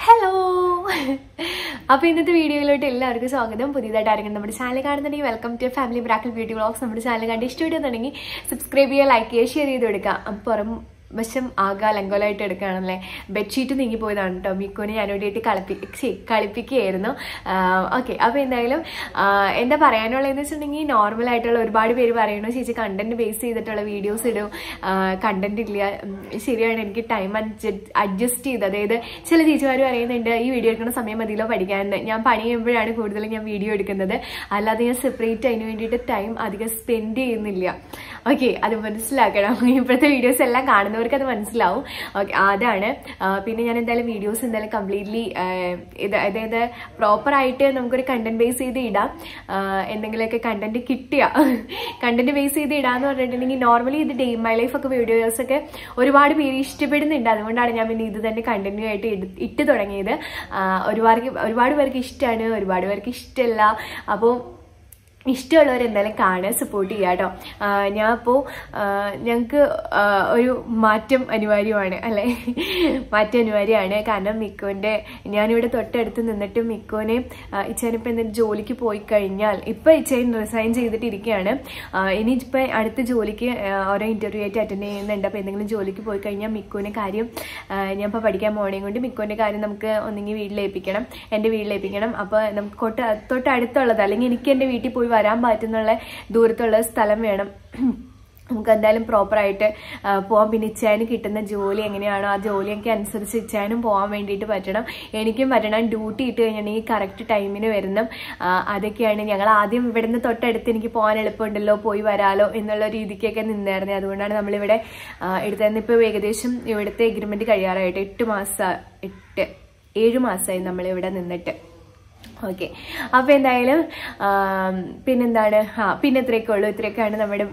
hello അപ്പോൾ ഇന്നത്തെ വീഡിയോയിലോട്ട് എല്ലാവർക്കും സ്വാഗതം പുതിയതായിട്ട് ആരെങ്കിലും നമ്മുടെ ചാനൽ കാണുന്നുണ്ടെങ്കിൽ വെൽക്കം ടു ഫാമിലി ബ്രാക്കൽ ബ്യൂട്ടി വ്ളോഗ്സ് നമ്മുടെ ചാനൽ കണ്ട് ഇഷ്ടപ്പെടുന്നുണ്ടെങ്കിൽ സബ്സ്ക്രൈബ് ചെയ്യുക ലൈക്ക് ചെയ്യുക ഷെയർ ചെയ്ത് കൊടുക്കുക അപ്പം പുറം വശം ആകെ അലങ്കോലമായിട്ട് എടുക്കുകയാണല്ലേ ബെഡ്ഷീറ്റ് നീങ്ങി പോയതാണ് കേട്ടോ മിക്കോനെ ഞാൻ വേണ്ടിയിട്ട് കളിപ്പി ഛി, കളിപ്പിക്കുകയായിരുന്നു ഓക്കെ അപ്പോൾ എന്തായാലും ആ, എന്താ പറയാനുള്ളതെന്ന് വെച്ചിട്ടുണ്ടെങ്കിൽ നോർമൽ ആയിട്ടുള്ള ഒരുപാട് പേര് പറയണു ചേച്ചി കണ്ടന്റ് ബേസ് ചെയ്തിട്ടുള്ള വീഡിയോസ് ഇടും കണ്ടന്റ് ഇല്ല ഉം, ശരിയാണ് എനിക്ക് ടൈം അഡ്ജസ്റ്റ് ചെയ്ത് അതായത് ചില ചേച്ചിമാർ പറയുന്നുണ്ട് ഈ വീഡിയോ എടുക്കുന്ന സമയം മതിയല്ലോ പഠിക്കാൻ ഞാൻ പണി ചെയ്യുമ്പോഴാണ് കൂടുതലും ഞാൻ വീഡിയോ എടുക്കുന്നത് അല്ലാതെ ഞാൻ സെപ്പറേറ്റ് അതിന് വേണ്ടിയിട്ട് ടൈം അധികം സ്പെൻഡ് ചെയ്യുന്നില്ല ഓക്കെ അത് മനസ്സിലാക്കണം ഇപ്പോഴത്തെ വീഡിയോസ് എല്ലാം കാണുന്നവർക്ക് അത് മനസ്സിലാവും ഓക്കെ അതാണ് ആ, പിന്നെ ഞാൻ എന്തായാലും വീഡിയോസ് എന്തായാലും കംപ്ലീറ്റ്ലി ഇത് അതായത് പ്രോപ്പറായിട്ട് നമുക്കൊരു കണ്ടന്റ് ബേസ് ചെയ്ത് ഇടാം ആ, എന്തെങ്കിലുമൊക്കെ കണ്ടന്റ് കിട്ടിയ കണ്ടന്റ് ബേസ് ചെയ്ത് ഇടാന്ന് പറഞ്ഞിട്ടുണ്ടെങ്കിൽ നോർമലി ഇത് ഡേ മൈ ലൈഫ് ഒക്കെ വീഡിയോസ് ഒക്കെ ഒരുപാട് പേര് ഇഷ്ടപ്പെടുന്നുണ്ട് അതുകൊണ്ടാണ് ഞാൻ പിന്നെ ഇത് തന്നെ കണ്ടിന്യൂ ആയിട്ട് ഇട്- ഇട്ട് തുടങ്ങിയത് ആ, ഒരുപാട് ഒരുപാട് പേർക്ക് ഇഷ്ടമാണ് ഒരുപാട് പേർക്ക് ഇഷ്ടമല്ല അപ്പോൾ ഇഷ്ടമുള്ളവർ എന്തായാലും കാണുക സപ്പോർട്ട് ചെയ്യുക കേട്ടോ ഞാൻ അപ്പോൾ ഞങ്ങൾക്ക് ഒരു മാറ്റം അനിവാര്യമാണ് അല്ലേ മാറ്റം അനിവാര്യമാണ് കാരണം മിക്കോൻ്റെ ഞാനിവിടെ തൊട്ടടുത്ത് നിന്നിട്ട് മിക്കോനെ ഇച്ചാനിപ്പോൾ എന്തെങ്കിലും ജോലിക്ക് പോയി കഴിഞ്ഞാൽ ഇപ്പം ഇച്ചാൻ റിസൈൻ ചെയ്തിട്ടിരിക്കുകയാണ് ഇനി ഇപ്പം അടുത്ത ജോലിക്ക് ആ, ഓരോ ഇൻ്റർവ്യൂ ആയിട്ട് അറ്റൻഡ് ചെയ്യുന്നുണ്ട് അപ്പോൾ എന്തെങ്കിലും ജോലിക്ക് പോയി കഴിഞ്ഞാൽ മിക്കോനെ കാര്യം ആ, ഞാൻ ഇപ്പോൾ പഠിക്കാൻ പോകണേ കൊണ്ട് മിക്കോൻ്റെ കാര്യം നമുക്ക് ഒന്നെങ്കിൽ വീട്ടിലേൽപ്പിക്കണം എൻ്റെ വീട്ടിലേൽപ്പിക്കണം അപ്പോൾ നമുക്ക് തൊട്ട് തൊട്ടടുത്തുള്ളത് അല്ലെങ്കിൽ എനിക്ക് എൻ്റെ വീട്ടിൽ പോയി വരാൻ പറ്റുന്നുള്ള ദൂരത്തുള്ള സ്ഥലം വേണം നമുക്ക് എന്തായാലും പ്രോപ്പറായിട്ട് പോകാൻ പിന്നെ ഇച്ചാനും കിട്ടുന്ന ജോലി എങ്ങനെയാണോ ആ ജോലിയൊക്കെ അനുസരിച്ച് ഇച്ചാനും പോകാൻ വേണ്ടിയിട്ട് പറ്റണം എനിക്കും പറ്റണം ഡ്യൂട്ടി ഇട്ട് കഴിഞ്ഞിട്ടുണ്ടെങ്കിൽ കറക്റ്റ് ടൈമിന് വരണം ആ, അതൊക്കെയാണ് ഞങ്ങൾ ആദ്യം ഇവിടുന്ന് തൊട്ടടുത്ത് എനിക്ക് പോകാൻ എളുപ്പമുണ്ടല്ലോ പോയി വരാലോ എന്നുള്ള രീതിക്കൊക്കെ നിന്നായിരുന്നത് അതുകൊണ്ടാണ് നമ്മളിവിടെ ആ, എടുത്തത് ഇപ്പോൾ ഏകദേശം ഇവിടുത്തെ എഗ്രിമെൻറ്റ് കഴിയാറായിട്ട് എട്ട് മാസം എട്ട് ഏഴ് മാസമായി നമ്മളിവിടെ നിന്നിട്ട് ഓക്കെ അപ്പോൾ എന്തായാലും ആം, പിന്നെന്താണ് ആ പിന്നെ ഇത്രയൊക്കെ ഉള്ളൂ ഇത്രയൊക്കെയാണ് നമ്മുടെ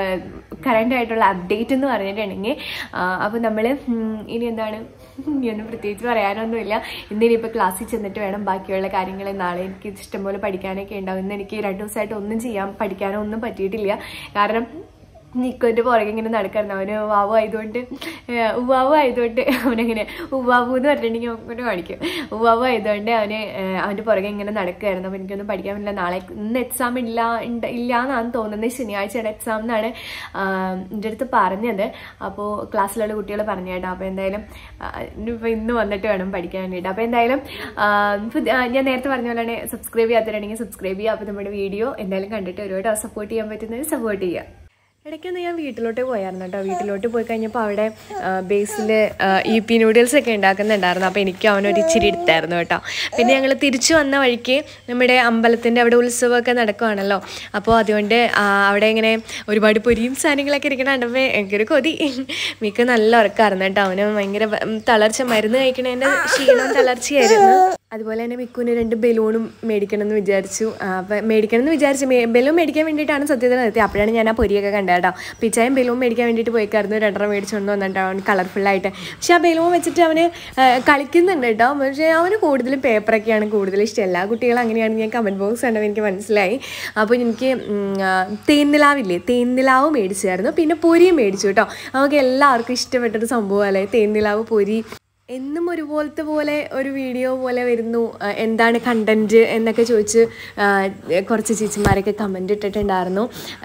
കറണ്ട് ആയിട്ടുള്ള അപ്ഡേറ്റ് എന്ന് പറഞ്ഞിട്ടുണ്ടെങ്കിൽ അപ്പോൾ നമ്മൾ ഇനി എന്താണ് ഇനിയൊന്നും പ്രത്യേകിച്ച് പറയാനൊന്നുമില്ല ഇന്നിനിപ്പോൾ ക്ലാസ്സിൽ ചെന്നിട്ട് വേണം ബാക്കിയുള്ള കാര്യങ്ങൾ നാളെ എനിക്ക് ഇഷ്ടംപോലെ പഠിക്കാനൊക്കെ ഉണ്ടാവും ഇന്ന് എനിക്ക് രണ്ട് ദിവസമായിട്ട് ഒന്നും ചെയ്യാൻ പഠിക്കാനോ ഒന്നും പറ്റിയിട്ടില്ല കാരണം നിക്കോന്റെ പുറകെ ഇങ്ങനെ നടക്കണം അവന് ഉവാവു ആയതുകൊണ്ട് ഏഹ് ഉവാവു ആയതുകൊണ്ട് അവനങ്ങനെ ഉവാവു എന്ന് പറഞ്ഞിട്ടുണ്ടെങ്കിൽ അങ്ങനെ കാണിക്കും ഉവാവു ആയതുകൊണ്ട് അവന് ഏഹ് അവന്റെ പുറകെ ഇങ്ങനെ നടക്കുകയായിരുന്നു അപ്പോൾ എനിക്കൊന്നും പഠിക്കാൻ പറ്റില്ല നാളെ ഇന്ന് എക്സാം ഇല്ല ഉണ്ട് ഇല്ല എന്നാണ് തോന്നുന്നത് ശനിയാഴ്ചയുടെ എക്സാം എന്നാണ് ആഹ് എൻ്റെ അടുത്ത് പറഞ്ഞത് അപ്പോൾ ക്ലാസ്സിലുള്ള കുട്ടികൾ പറഞ്ഞു കേട്ടോ അപ്പോൾ എന്തായാലും ആഹ് ഇനിയിപ്പോൾ ഇന്ന് വന്നിട്ട് വേണം പഠിക്കാൻ വേണ്ടിയിട്ട് അപ്പോൾ എന്തായാലും ആഹ് പുതി- ആഹ് ഞാൻ നേരത്തെ പറഞ്ഞ പോലെ തന്നെ സബ്സ്ക്രൈബ് ചെയ്യാത്തവരുണ്ടെങ്കിൽ സബ്സ്ക്രൈബ് ചെയ്യുക അപ്പോൾ നമ്മുടെ വീഡിയോ എന്തായാലും കണ്ടിട്ട് ഒരുപാട് സപ്പോർട്ട് ചെയ്യാൻ പറ്റുന്നത് സപ്പോർട്ട് ചെയ്യുക ഇടയ്ക്കൊന്ന് ഞാൻ വീട്ടിലോട്ട് പോയായിരുന്നു കേട്ടോ വീട്ടിലോട്ട് പോയി കഴിഞ്ഞപ്പോൾ അവിടെ ബേസിൽ ഇ പി നൂഡിൽസ് ഒക്കെ ഉണ്ടാക്കുന്നുണ്ടായിരുന്നു അപ്പോൾ എനിക്ക് അവനൊരു ഇച്ചിരി എടുത്തായിരുന്നു കേട്ടോ പിന്നെ ഞങ്ങൾ തിരിച്ചു വന്ന വഴിക്ക് നമ്മുടെ അമ്പലത്തിൻ്റെ അവിടെ ഉത്സവമൊക്കെ നടക്കുവാണല്ലോ അപ്പോൾ അതുകൊണ്ട് ആ, അവിടെ ഇങ്ങനെ ഒരുപാട് പൊരിയും സാധനങ്ങളൊക്കെ ഇരിക്കണ കണ്ടപ്പോൾ എനിക്കൊരു കൊതി മിക്ക നല്ല ഉറക്കമായിരുന്നു കേട്ടോ അവന് ഭയങ്കര ഉം, തളർച്ച മരുന്ന് കഴിക്കണതിൻ്റെ ക്ഷീണം തളർച്ചയായിരുന്നു അതുപോലെ തന്നെ മിക്കുവിന് രണ്ട് ബലൂണും മേടിക്കണം എന്ന് വിചാരിച്ചു ആ, അപ്പം മേടിക്കണം എന്ന് വിചാരിച്ചു മേ- ബലൂൺ മേടിക്കാൻ വേണ്ടിയിട്ടാണ് സത്യത്തിൽ നിർത്തി അപ്പോഴാണ് ഞാൻ ആ പൊരിയൊക്കെ കണ്ടത് കേട്ടോ പിച്ചായും ബലൂൺ മേടിക്കാൻ വേണ്ടിയിട്ട് പോയിക്കായിരുന്നു രണ്ടെണ്ണം മേടിച്ചുകൊണ്ട് വന്നിട്ടാണ് കളർഫുള്ളായിട്ട് പക്ഷെ ആ ബലൂൺ വെച്ചിട്ട് അവന് ആ, കളിക്കുന്നുണ്ട് കേട്ടോ പക്ഷേ അവന് കൂടുതലും പേപ്പറൊക്കെയാണ് കൂടുതൽ ഇഷ്ടം എല്ലാ കുട്ടികളും അങ്ങനെയാണ് ഞാൻ കമൻറ്റ് ബോക്സ് കണ്ടത് എനിക്ക് മനസ്സിലായി അപ്പോൾ എനിക്ക് ഉം, ആ, തേൻനിലാവില്ലേ തേൻനിലാവ് മേടിച്ചായിരുന്നു പിന്നെ പൊരിയും മേടിച്ചു കേട്ടോ നമുക്ക് എല്ലാവർക്കും ഇഷ്ടപ്പെട്ടൊരു സംഭവമല്ലേ തേൻനിലാവ് പൊരി എന്നും ഒരുപോലത്തെ പോലെ ഒരു വീഡിയോ പോലെ വരുന്നു ആ, എന്താണ് കണ്ടന്റ് എന്നൊക്കെ ചോദിച്ച് ആ, കുറച്ച് ചേച്ചിമാരൊക്കെ കമൻ്റ് ഇട്ടിട്ടുണ്ടായിരുന്നു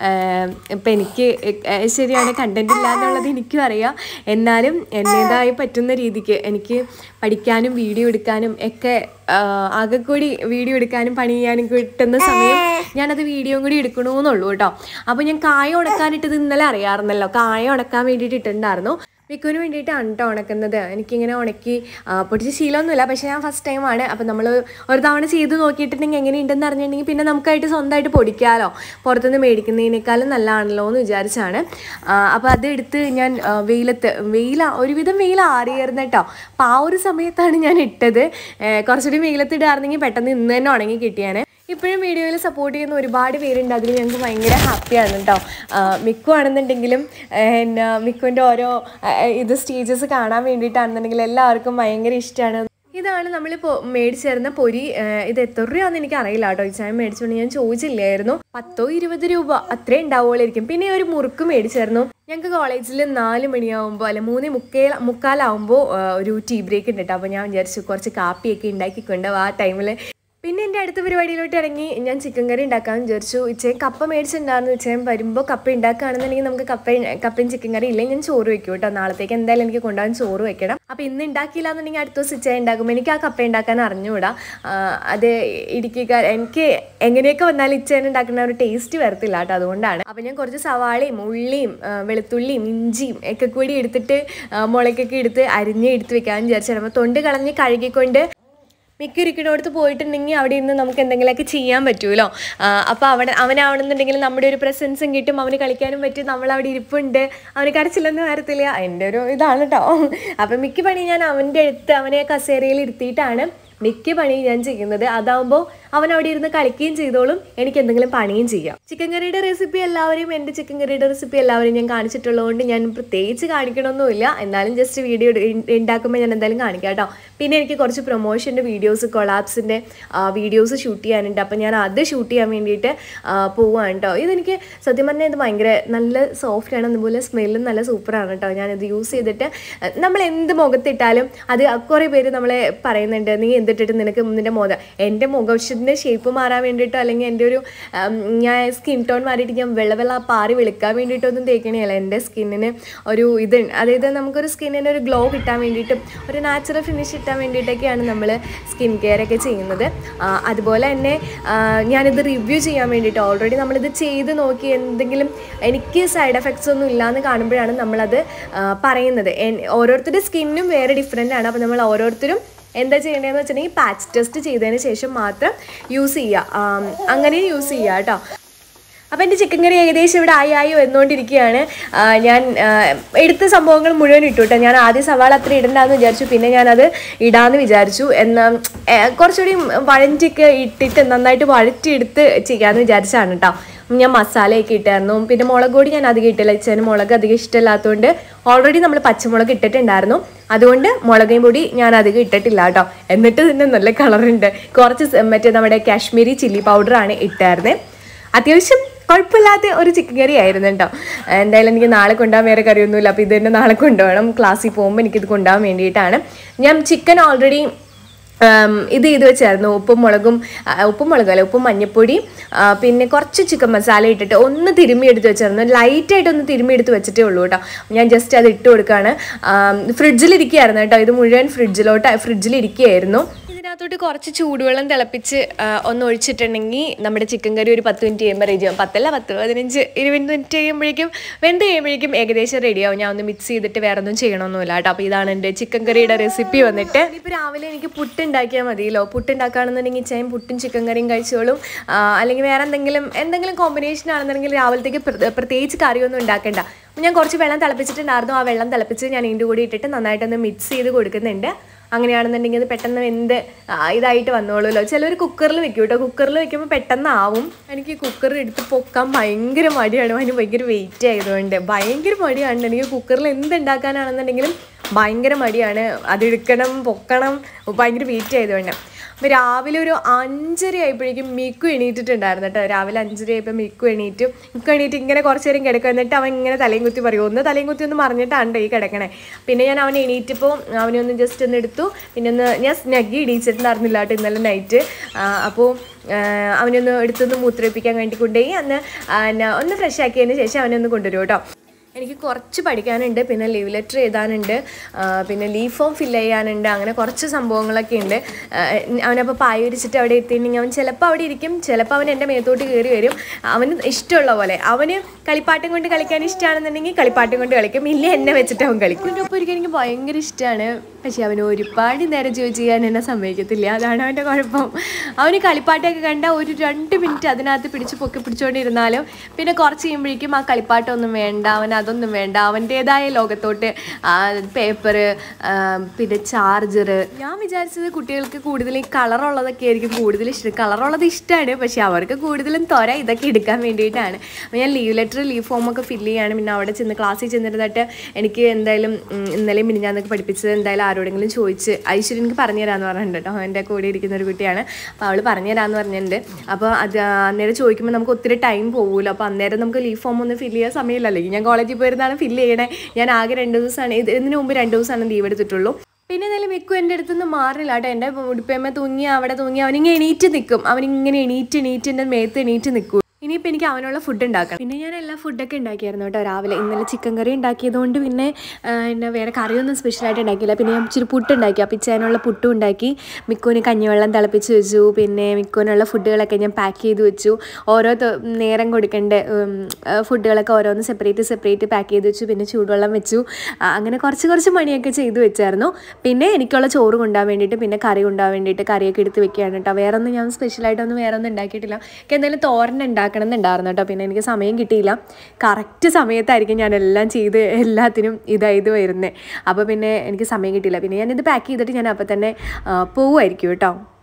ഇപ്പം എനിക്ക് ആ, ശരിയാണ് കണ്ടന്റ് ഇല്ല എന്നുള്ളത് എനിക്കും അറിയാം എന്നാലും എന്നേതായി പറ്റുന്ന രീതിക്ക് എനിക്ക് പഠിക്കാനും വീഡിയോ എടുക്കാനും ഒക്കെ ആ, ആകെ കൂടി വീഡിയോ എടുക്കാനും പണി ചെയ്യാനും കിട്ടുന്ന സമയം ഞാനത് വീഡിയോ കൂടി എടുക്കണമെന്നുള്ളൂ കേട്ടോ അപ്പോൾ ഞാൻ കായ ഉണക്കാനിട്ടത് ഇന്നലെ അറിയാമായിരുന്നല്ലോ കായ ഉണക്കാൻ വേണ്ടിയിട്ട് ഇട്ടിട്ടുണ്ടായിരുന്നു മിക്കുവിന് വേണ്ടിയിട്ടാണ് കേട്ടോ ഉണക്കുന്നത് എനിക്കിങ്ങനെ ഉണക്കി ആ, പൊടിച്ച് ശീലമൊന്നുമില്ല പക്ഷേ ഞാൻ ഫസ്റ്റ് ടൈമാണ് അപ്പോൾ നമ്മൾ ഒരു തവണ ചെയ്ത് നോക്കിയിട്ടുണ്ടെങ്കിൽ എങ്ങനെയുണ്ടെന്ന് അറിഞ്ഞിട്ടുണ്ടെങ്കിൽ പിന്നെ നമുക്കായിട്ട് സ്വന്തമായിട്ട് പൊടിക്കാമല്ലോ പുറത്തുനിന്ന് മേടിക്കുന്നതിനേക്കാളും നല്ലതാണല്ലോ എന്ന് വിചാരിച്ചാണ് ആ, അപ്പോൾ അത് എടുത്ത് ഞാൻ ആ, വെയിലത്ത് വെയിൽ ഒരുവിധം വെയിൽ ആറിയായിരുന്നു കേട്ടോ അപ്പോൾ ആ ഒരു സമയത്താണ് ഞാൻ ഇട്ടത് ഏ, കുറച്ചുകൂടി വെയിലത്ത് ഇടായിരുന്നെങ്കിൽ പെട്ടെന്ന് ഇന്ന് തന്നെ ഉണങ്ങി കിട്ടിയാനെ ഇപ്പോഴും വീഡിയോയിൽ സപ്പോർട്ട് ചെയ്യുന്ന ഒരുപാട് പേരുണ്ട് അതിൽ ഞങ്ങൾക്ക് ഭയങ്കര ഹാപ്പിയാണ് കേട്ടോ മിക്കു ആണെന്നുണ്ടെങ്കിലും എന്നാ മിക്കുവിൻ്റെ ഓരോ ആ, ഇത് സ്റ്റേജസ് കാണാൻ വേണ്ടിയിട്ടാണെന്നുണ്ടെങ്കിൽ എല്ലാവർക്കും ഭയങ്കര ഇഷ്ടമാണ് ഇതാണ് നമ്മൾ മേടിച്ചിരുന്ന പൊരി ഏഹ് ഇത് എത്ര രൂപയാണെന്ന് എനിക്ക് അറിയില്ല കേട്ടോ ഈ ചായ മേടിച്ചുകൊണ്ട് ഞാൻ ചോദിച്ചില്ലായിരുന്നു പത്തോ ഇരുപത് രൂപ അത്രേ ഉണ്ടാവുള്ളായിരിക്കും പിന്നെ ഒരു മുറുക്ക് മേടിച്ചായിരുന്നു ഞങ്ങൾക്ക് കോളേജിൽ നാല് മണിയാവുമ്പോൾ അല്ല മൂന്ന് മുക്കേ മുക്കാലാവുമ്പോൾ ഒരു ടീ ബ്രേക്ക് ഉണ്ട് കേട്ടോ അപ്പോൾ ഞാൻ വിചാരിച്ചു കുറച്ച് കാപ്പിയൊക്കെ ഉണ്ടാക്കിക്കൊണ്ട് ആ ടൈമിൽ പിന്നെ എൻ്റെ അടുത്ത പരിപാടിയിലോട്ട് ഇറങ്ങി ഞാൻ ചിക്കൻ കറി ഉണ്ടാക്കാമെന്ന് വിചാരിച്ചു ഇച്ചയും കപ്പ മേടിച്ചിട്ടുണ്ടായിരുന്നു ഇച്ചയും വരുമ്പോൾ കപ്പ ഉണ്ടാക്കുകയാണെന്നുണ്ടെങ്കിൽ നമുക്ക് കപ്പ കപ്പയും ചിക്കൻ കറി ഇല്ലെങ്കിൽ ഞാൻ ചോറ് വെക്കും കേട്ടോ നാളത്തേക്ക് എന്തായാലും എനിക്ക് കൊണ്ടുപോകാൻ ചോറ് വെക്കണം അപ്പോൾ ഇന്ന് ഉണ്ടാക്കിയില്ല എന്നുണ്ടെങ്കിൽ അടുത്ത ദിവസം ഇച്ചയ ഉണ്ടാക്കുമ്പോൾ എനിക്ക് ആ കപ്പ ഉണ്ടാക്കാൻ അറിഞ്ഞുകൂടാ ആ, അത് ഇടുക്കിക്കാർ എനിക്ക് എങ്ങനെയൊക്കെ വന്നാലും ഇച്ചേനെ ഉണ്ടാക്കുന്ന ഒരു ടേസ്റ്റ് വരത്തില്ല കേട്ടോ അതുകൊണ്ടാണ് അപ്പോൾ ഞാൻ കുറച്ച് സവാളയും ഉള്ളിയും ആ, വെളുത്തുള്ളിയും ഇഞ്ചിയും ഒക്കെ കൂടി എടുത്തിട്ട് ആ, മുളകൊക്കെ എടുത്ത് അരിഞ്ഞ് എടുത്ത് വെക്കാമെന്ന് വിചാരിച്ചാണ് അപ്പോൾ തൊണ്ട് കളഞ്ഞ് കഴുകിക്കൊണ്ട് മിക്ക ഇരിക്കണോടത്ത് പോയിട്ടുണ്ടെങ്കിൽ അവിടെ ഇരുന്ന് നമുക്ക് എന്തെങ്കിലുമൊക്കെ ചെയ്യാൻ പറ്റുമല്ലോ അപ്പോൾ അവിടെ അവനാവണമെന്നുണ്ടെങ്കിൽ നമ്മുടെ ഒരു പ്രസൻസും കിട്ടും അവന് കളിക്കാനും പറ്റും നമ്മൾ അവിടെ ഇരിപ്പുണ്ട് അവന് കരച്ചിലൊന്നും വരത്തില്ല എൻ്റെ ഒരു ഇതാണ് കേട്ടോ അപ്പം മിക്ക പണി ഞാൻ അവൻ്റെ അടുത്ത് അവനെ കസേരയിൽ ഇരുത്തിയിട്ടാണ് മിക്ക പണി ഞാൻ ചെയ്യുന്നത് അതാവുമ്പോൾ അവൻ അവിടെ ഇരുന്ന് കളിക്കുകയും ചെയ്തോളും എനിക്ക് എന്തെങ്കിലും പണിയും ചെയ്യാം ചിക്കൻ കറിയുടെ റെസിപ്പി എല്ലാവരെയും എൻ്റെ ചിക്കൻ കറിയുടെ റെസിപ്പി എല്ലാവരെയും ഞാൻ കാണിച്ചിട്ടുള്ളതുകൊണ്ട് ഞാൻ പ്രത്യേകിച്ച് കാണിക്കണമൊന്നുമില്ല എന്നാലും ജസ്റ്റ് വീഡിയോ ഉണ്ടാക്കുമ്പോൾ ഞാൻ എന്തായാലും കാണിക്കാം കേട്ടോ പിന്നെ എനിക്ക് കുറച്ച് പ്രൊമോഷൻ്റെ വീഡിയോസ് കൊളാപ്സിൻ്റെ വീഡിയോസ് ഷൂട്ട് ചെയ്യാനുണ്ട് അപ്പോൾ ഞാൻ അത് ഷൂട്ട് ചെയ്യാൻ വേണ്ടിയിട്ട് ആ, പോവാണ് കേട്ടോ ഇതെനിക്ക് സത്യം പറഞ്ഞാൽ ഇത് ഭയങ്കര നല്ല സോഫ്റ്റ് ആണ് അതുപോലെ സ്മെല്ലും നല്ല സൂപ്പറാണ് കേട്ടോ ഞാനിത് യൂസ് ചെയ്തിട്ട് നമ്മൾ എന്ത് മുഖത്തിട്ടാലും അത് കുറേ പേര് നമ്മളെ പറയുന്നുണ്ട് നീ എന്തിട്ടിട്ട് നിനക്ക് നിൻ്റെ മുഖം എൻ്റെ മുഖത്തിൻ്റെ ഷേപ്പ് മാറാൻ വേണ്ടിയിട്ടോ അല്ലെങ്കിൽ എൻ്റെ ഒരു ഉം, ഞാൻ സ്കിൻ ടോൺ മാറിയിട്ട് ഞാൻ വെള്ള വെള്ള പാറി വെളുക്കാൻ വേണ്ടിയിട്ടൊന്നും തേക്കണേയല്ല എൻ്റെ സ്കിന്നിന് ഒരു ഇത് അതായത് നമുക്കൊരു സ്കിന്നിന് ഒരു ഗ്ലോ കിട്ടാൻ വേണ്ടിയിട്ടും ഒരു നാച്ചുറൽ ഫിനിഷ് കിട്ടാൻ വേണ്ടിയിട്ടൊക്കെയാണ് നമ്മൾ സ്കിൻ കെയർ ഒക്കെ ചെയ്യുന്നത് ആ, അതുപോലെ തന്നെ ആ, ഞാനിത് റിവ്യൂ ചെയ്യാൻ വേണ്ടിയിട്ട് ഓൾറെഡി നമ്മളിത് ചെയ്ത് നോക്കി എന്തെങ്കിലും എനിക്ക് സൈഡ് എഫക്ട്സ് ഒന്നും ഇല്ലയെന്ന് കാണുമ്പോഴാണ് നമ്മളത് ആ, പറയുന്നത് എൻ- ഓരോരുത്തരുടെ സ്കിന്നും വേറെ ഡിഫറെൻ്റ് ആണ് അപ്പോൾ നമ്മൾ ഓരോരുത്തരും എന്താ ചെയ്യേണ്ടതെന്ന് വെച്ചിട്ടുണ്ടെങ്കിൽ പാച്ച് ടെസ്റ്റ് ചെയ്തതിന് ശേഷം മാത്രം യൂസ് ചെയ്യുക ആം, അങ്ങനെ യൂസ് ചെയ്യുക കേട്ടോ അപ്പോൾ എൻ്റെ ചിക്കൻ കറി ഏകദേശം ഇവിടെ ആയി ആയി വന്നുകൊണ്ടിരിക്കുകയാണ് ആ, ഞാൻ ആ, എടുത്ത സംഭവങ്ങൾ മുഴുവൻ ഇട്ടു കേട്ടോ ഞാൻ ആദ്യം സവാള അത്ര ഇടണ്ടെന്ന് വിചാരിച്ചു പിന്നെ ഞാനത് ഇടാമെന്ന് വിചാരിച്ചു എന്നാൽ കുറച്ചുകൂടി വഴറ്റിയൊക്കെ ഇട്ടിട്ട് നന്നായിട്ട് വഴറ്റിയെടുത്ത് ചെയ്യാമെന്ന് വിചാരിച്ചാണ് കേട്ടോ ഞാൻ മസാലയൊക്കെ ഇട്ടായിരുന്നു പിന്നെ മുളക് പൊടി ഞാൻ അധികം ഇട്ടില്ല ഇച്ചന് മുളക് അധികം ഇഷ്ടമില്ലാത്തതുകൊണ്ട് ഓൾറെഡി നമ്മൾ പച്ചമുളക് ഇട്ടിട്ടുണ്ടായിരുന്നു അതുകൊണ്ട് മുളകും പൊടി ഞാൻ അധികം ഇട്ടിട്ടില്ല കേട്ടോ എന്നിട്ട് ഇതിന് നല്ല കളറുണ്ട് കുറച്ച് സ- മറ്റേ നമ്മുടെ കാശ്മീരി ചില്ലി പൗഡറാണ് ഇട്ടായിരുന്നത് അത്യാവശ്യം കുഴപ്പമില്ലാത്ത ഒരു ചിക്കൻ കറി ആയിരുന്നു കേട്ടോ എന്തായാലും എനിക്ക് നാളെ കൊണ്ടുപോകാൻ വേറെ കറിയൊന്നുമില്ല അപ്പോൾ ഇത് തന്നെ നാളെ കൊണ്ടുപോകണം ക്ലാസ്സിൽ പോകുമ്പോൾ എനിക്കിത് കൊണ്ടുപോകാൻ വേണ്ടിയിട്ടാണ് ഞാൻ ചിക്കൻ ഓൾറെഡി ഉം, ഇത് ചെയ്ത് വെച്ചായിരുന്നു ഉപ്പും മുളകും ആ, ഉപ്പും മുളകും അല്ല ഉപ്പും മഞ്ഞപ്പൊടി ആ, പിന്നെ കുറച്ച് ചിക്കൻ മസാല ഇട്ടിട്ട് ഒന്ന് തിരുമ്മി എടുത്ത് വെച്ചായിരുന്നു ലൈറ്റായിട്ട് ഒന്ന് തിരുമ്മി എടുത്ത് വെച്ചിട്ടേ ഉള്ളൂ കേട്ടോ ഞാൻ ജസ്റ്റ് അത് ഇട്ട് കൊടുക്കുകയാണ് ഫ്രിഡ്ജിലിരിക്കുകയായിരുന്നു കേട്ടോ ഇത് മുഴുവൻ ഫ്രിഡ്ജിലോട്ട് ഫ്രിഡ്ജിലിരിക്കുകയായിരുന്നു ഇതിനകത്തോട്ട് കുറച്ച് ചൂടുവെള്ളം തിളപ്പിച്ച് ആ, ഒന്ന് ഒഴിച്ചിട്ടുണ്ടെങ്കിൽ നമ്മുടെ ചിക്കൻ കറി ഒരു പത്ത് മിനിറ്റ് കഴിയുമ്പോൾ റെഡി ആവും പത്തല്ല പത്ത് പതിനഞ്ച് ഇരുപത് മിനിറ്റ് കഴിയുമ്പോഴേക്കും വെന്ത് കഴിയുമ്പോഴേക്കും ഏകദേശം റെഡി ആവും ഞാൻ ഒന്ന് മിക്സ് ചെയ്തിട്ട് വേറെ ഒന്നും ചെയ്യണമൊന്നുമില്ല കേട്ടോ അപ്പോൾ ഇതാണ് എൻ്റെ ചിക്കൻ കറിയുടെ റെസിപ്പി വന്നിട്ട് ഇപ്പോൾ രാവിലെ എനിക്ക് പുട്ട് ഉണ്ടാക്കിയാൽ മതിയല്ലോ പുട്ട് ഉണ്ടാക്കുകയാണെന്നുണ്ടെങ്കിൽ ചായം പുട്ടും ചിക്കൻ കറിയും കഴിച്ചോളും ആ, അല്ലെങ്കിൽ വേറെ എന്തെങ്കിലും എന്തെങ്കിലും കോമ്പിനേഷൻ ആണെന്നുണ്ടെങ്കിൽ രാവിലത്തേക്ക് പ്ര- പ്രത്യേകിച്ച് കറിയൊന്നും ഉണ്ടാക്കണ്ട അപ്പോൾ ഞാൻ കുറച്ച് വെള്ളം തിളപ്പിച്ചിട്ടുണ്ടായിരുന്നു ആ വെള്ളം തിളപ്പിച്ച് ഞാൻ ഇതിൻ്റെ കൂടി ഇട്ടിട്ട് നന്നായിട്ടൊന്ന് മിക്സ് ചെയ്ത് കൊടുക്കുന്നുണ്ട് അങ്ങനെയാണെന്നുണ്ടെങ്കിൽ അത് പെട്ടെന്ന് വെന്ത് ആ, ഇതായിട്ട് വന്നോളൂല്ലോ ചിലർ കുക്കറിൽ വെക്കും കേട്ടോ കുക്കറിൽ വെക്കുമ്പോൾ പെട്ടെന്ന് ആവും എനിക്ക് കുക്കറിൽ എടുത്ത് പൊക്കാൻ ഭയങ്കര മടിയാണ് അതിന് ഭയങ്കര വെയിറ്റ് ആയതുകൊണ്ട് ഭയങ്കര മടിയാണ് എനിക്ക് കുക്കറിൽ എന്ത് ഉണ്ടാക്കാനാണെന്നുണ്ടെങ്കിലും ഭയങ്കര മടിയാണ് അതെടുക്കണം പൊക്കണം ഭയങ്കര വെയിറ്റ് ആയതുകൊണ്ട് അപ്പോൾ രാവിലെ ഒരു അഞ്ചര ആയപ്പോഴേക്കും മിക്കു എണീറ്റിട്ടുണ്ടായിരുന്നു കേട്ടോ രാവിലെ അഞ്ചര ആയപ്പോൾ മിക്കു എണീറ്റ് മിക്കു എണീറ്റ് ഇങ്ങനെ കുറച്ച് നേരം കിടക്കും എന്നിട്ട് അവൻ ഇങ്ങനെ തലയും കുത്തി പറയും ഒന്ന് തലയും കുത്തി ഒന്ന് മറിഞ്ഞിട്ടാണ് ഈ കിടക്കണേ പിന്നെ ഞാൻ അവൻ എണീറ്റപ്പോൾ അവനെ ഒന്ന് ജസ്റ്റ് ഒന്ന് എടുത്തു പിന്നെ ഒന്ന് ഞാൻ സ്നഗ്ഗി ഇടിച്ചിട്ടുണ്ടായിരുന്നില്ല കേട്ടോ ഇന്നലെ നൈറ്റ് അപ്പോൾ അവനൊന്ന് എടുത്തൊന്ന് മൂത്രയിപ്പിക്കാൻ വേണ്ടി കൊണ്ടുപോയി അന്ന് ആ, ന- ഒന്ന് ഫ്രഷ് ആക്കിയതിന് ശേഷം അവനൊന്ന് കൊണ്ടുവരും കേട്ടോ എനിക്ക് കുറച്ച് പഠിക്കാനുണ്ട് പിന്നെ ലീവ് ലെറ്റർ എഴുതാനുണ്ട് ആ, പിന്നെ ലീവ് ഫോം ഫില്ല് ചെയ്യാനുണ്ട് അങ്ങനെ കുറച്ച് സംഭവങ്ങളൊക്കെ ഉണ്ട് ആ, അവനപ്പോൾ പായ വിരിച്ചിട്ട് അവിടെ എത്തിയിട്ടുണ്ടെങ്കിൽ അവൻ ചിലപ്പോൾ അവിടെ ഇരിക്കും ചിലപ്പോൾ അവൻ എൻ്റെ മേത്തോട്ട് കയറി വരും അവന് ഇഷ്ടമുള്ള പോലെ അവന് കളിപ്പാട്ടം കൊണ്ട് കളിക്കാൻ ഇഷ്ടമാണെന്നുണ്ടെങ്കിൽ കളിപ്പാട്ടം കൊണ്ട് കളിക്കും ഇല്ല എന്നെ വെച്ചിട്ട് അവൻ കളിക്കും എൻ്റെ ഒപ്പം ഇരിക്കാൻ എനിക്ക് ഭയങ്കര ഇഷ്ടമാണ് പക്ഷേ അവന് ഒരുപാട് നേരം ജോലി ചെയ്യാൻ എന്നെ സമ്മതിക്കത്തില്ല അതാണ് അവൻ്റെ കുഴപ്പം അവന് കളിപ്പാട്ടമൊക്കെ കണ്ടാൽ ഒരു രണ്ട് മിനിറ്റ് അതിനകത്ത് പിടിച്ച് പൊക്കി പിടിച്ചുകൊണ്ടിരുന്നാലും പിന്നെ കുറച്ച് കഴിയുമ്പോഴേക്കും ആ കളിപ്പാട്ടമൊന്നും വേണ്ട അവൻ അതൊന്നും വേണ്ട അവൻ്റേതായ ലോകത്തോട്ട് പേപ്പർ പിന്നെ ചാർജർ ഞാൻ വിചാരിച്ചത് കുട്ടികൾക്ക് കൂടുതൽ ഈ കളറുള്ളതൊക്കെ ആയിരിക്കും കൂടുതൽ ഇഷ്ടം കളറുള്ളത് ഇഷ്ടമാണ് പക്ഷെ അവർക്ക് കൂടുതലും തൊര ഇതൊക്കെ എടുക്കാൻ വേണ്ടിയിട്ടാണ് അപ്പോൾ ഞാൻ ലീവ് ലെറ്റർ ലീവ് ഫോമൊക്കെ ഫില്ല് ചെയ്യാണ് പിന്നെ അവിടെ ചെന്ന് ക്ലാസ്സിൽ ചെന്നിരുന്നിട്ട് എനിക്ക് എന്തായാലും ഉം, ഇന്നലെയും മിനിഞ്ഞാന്നൊക്കെ പഠിപ്പിച്ചത് എന്തായാലും ആരോടെങ്കിലും ചോദിച്ച് ഐശ്വര്യ എനിക്ക് പറഞ്ഞു തരാമെന്ന് പറഞ്ഞിട്ടുണ്ട് കേട്ടോ എൻ്റെ കൂടെ ഇരിക്കുന്ന ഒരു കുട്ടിയാണ് അപ്പോൾ അവൾ പറഞ്ഞു തരാമെന്ന് പറഞ്ഞിട്ടുണ്ട് അപ്പോൾ അത് അന്നേരം ചോദിക്കുമ്പോൾ നമുക്ക് ഒത്തിരി ടൈം പോകുമല്ലോ അപ്പോൾ അന്നേരം നമുക്ക് ലീവ് ഫോം ഒന്നും ഫില്ല് ചെയ്യാൻ സമയമില്ലല്ലോ ഞാൻ കോളേജിൽ പോയിരുന്നാണ് ഫില്ല് ചെയ്യണേ ഞാൻ ആകെ രണ്ട് ദിവസമാണ് ഇത് ഇതിന് മുമ്പ് രണ്ട് ദിവസമാണ് ലീവ് എടുത്തിട്ടുള്ളൂ പിന്നെ എന്തായാലും മിക്കു എൻ്റെ അടുത്ത് നിന്ന് മാറില്ല കേട്ടോ എൻ്റെ ഉടുപ്പയമ്മ തൂങ്ങി അവിടെ തൂങ്ങി അവനിങ്ങനെ എണീറ്റ് നിൽക്കും അവനിങ്ങനെ എണീറ്റ് എണീറ്റ് എൻ്റെ മേത്ത് എണീറ്റ് നിൽക്കും ഇനിയിപ്പോൾ എനിക്ക് അവനുള്ള ഫുഡ് ഉണ്ടാക്കണം പിന്നെ ഞാൻ എല്ലാ ഫുഡൊക്കെ ഉണ്ടാക്കിയായിരുന്നു കേട്ടോ രാവിലെ ഇന്നലെ ചിക്കൻ കറി ഉണ്ടാക്കിയതുകൊണ്ട് പിന്നെ ആ, പിന്നെ വേറെ കറിയൊന്നും സ്പെഷ്യലായിട്ട് ഉണ്ടാക്കിയില്ല പിന്നെ ഞാൻ ഇച്ചിരി പുട്ട് ഉണ്ടാക്കി അപ്പോൾ ഇച്ചതിനുള്ള പുട്ടും ഉണ്ടാക്കി മിക്കുവിന് കഞ്ഞിവെള്ളം തിളപ്പിച്ച് വെച്ചു പിന്നെ മിക്കുവിനുള്ള ഫുഡുകളൊക്കെ ഞാൻ പാക്ക് ചെയ്ത് വെച്ചു ഓരോ ത- നേരം കൊടുക്കേണ്ട ഉം, ആ, ഫുഡുകളൊക്കെ ഓരോന്ന് സെപ്പറേറ്റ് സെപ്പറേറ്റ് പാക്ക് ചെയ്ത് വെച്ചു പിന്നെ ചൂടുവെള്ളം വെച്ചു ആ, അങ്ങനെ കുറച്ച് കുറച്ച് പണിയൊക്കെ ചെയ്ത് വെച്ചായിരുന്നു പിന്നെ എനിക്കുള്ള ചോറ് കൊണ്ടുപോകാൻ വേണ്ടിയിട്ട് പിന്നെ കറി കൊണ്ടുപോകാൻ വേണ്ടിയിട്ട് കറിയൊക്കെ എടുത്ത് വെക്കുകയാണ് കേട്ടോ വേറെ ഒന്നും ഞാൻ സ്പെഷ്യലായിട്ടൊന്നും വേറെ ഒന്നും ഉണ്ടാക്കിയിട്ടില്ല എനിക്ക് എന്തായാലും തോരൻ ഉണ്ടാക്കണം എന്നുണ്ടായിരുന്നു കേട്ടോ പിന്നെ എനിക്ക് സമയം കിട്ടിയില്ല കറക്റ്റ് സമയത്തായിരിക്കും ഞാൻ എല്ലാം ചെയ്ത് എല്ലാത്തിനും ഇതായത് വരുന്നത് അപ്പോൾ പിന്നെ എനിക്ക് സമയം കിട്ടിയില്ല പിന്നെ ഞാനിത് പാക്ക് ചെയ്തിട്ട് ഞാൻ അപ്പോൾ തന്നെ ആ, പോവുമായിരിക്കും കേട്ടോ